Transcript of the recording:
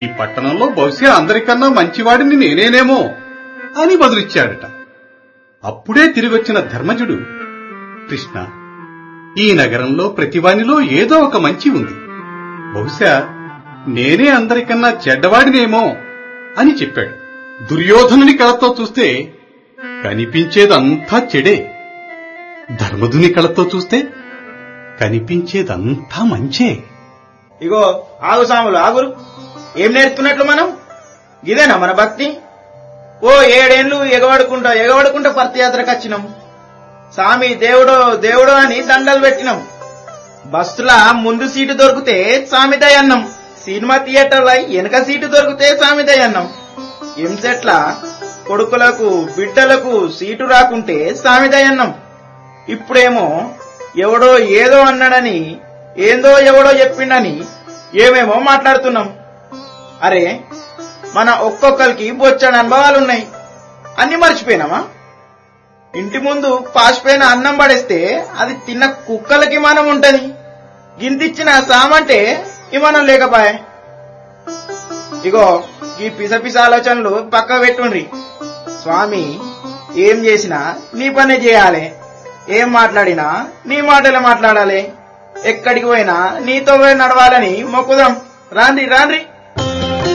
ఈ పట్టణంలో బహుశా అందరికన్నా మంచివాడిని నేనేనేమో అని బదులిచ్చాడట అప్పుడే తిరిగొచ్చిన ధర్మజుడు కృష్ణ ఈ నగరంలో ప్రతివానిలో ఏదో ఒక మంచి ఉంది బహుశా నేనే అందరికన్నా చెడ్డవాడినేమో అని చెప్పాడు దుర్యోధనుని కళతో చూస్తే కనిపించేదంతా చెడే ధర్మధుని కళతో చూస్తే కనిపించేదంతా మంచే ఇగో ఆగు సాములు ఆగురు ఏం నేర్చుకున్నట్లు మనం ఇదేనా మన భక్తి ఓ ఏడేండ్లు ఎగబడుకుంటా ఎగబడుకుంటా పర్తియాత్రకు వచ్చినాం సామి దేవుడో దేవుడో అని దండలు పెట్టినాం బస్సుల ముందు సీటు దొరికితే సామిదయ్ అన్నం సినిమా థియేటర్ల వెనక సీటు దొరికితే సామిదయ్ అన్నం ఎంసెట్ల కొడుకులకు బిడ్డలకు సీటు రాకుంటే సామిదయ్ అన్నం ఇప్పుడేమో ఎవడో ఏదో అన్నాడని ఏందో ఎవడో చెప్పిండని ఏమేమో మాట్లాడుతున్నాం అరే మన ఒక్కొక్కరికి బొచ్చని అనుభవాలున్నాయి అన్ని మర్చిపోయినామా ఇంటి ముందు పాసిపోయిన అన్నం పడేస్తే అది తిన్న కుక్కలకి మనం ఉంటది గింతిచ్చిన సామంటే ఇమానం లేకపాయే ఇగో ఈ పిస పిస ఆలోచనలు పక్క పెట్టుండ్రి స్వామి ఏం చేసినా నీ పనే చేయాలి ఏం మాట్లాడినా నీ మాటలే మాట్లాడాలి ఎక్కడికి పోయినా నీతో పోయి నడవాలని మొక్కుదాం రాండి రాండ్రి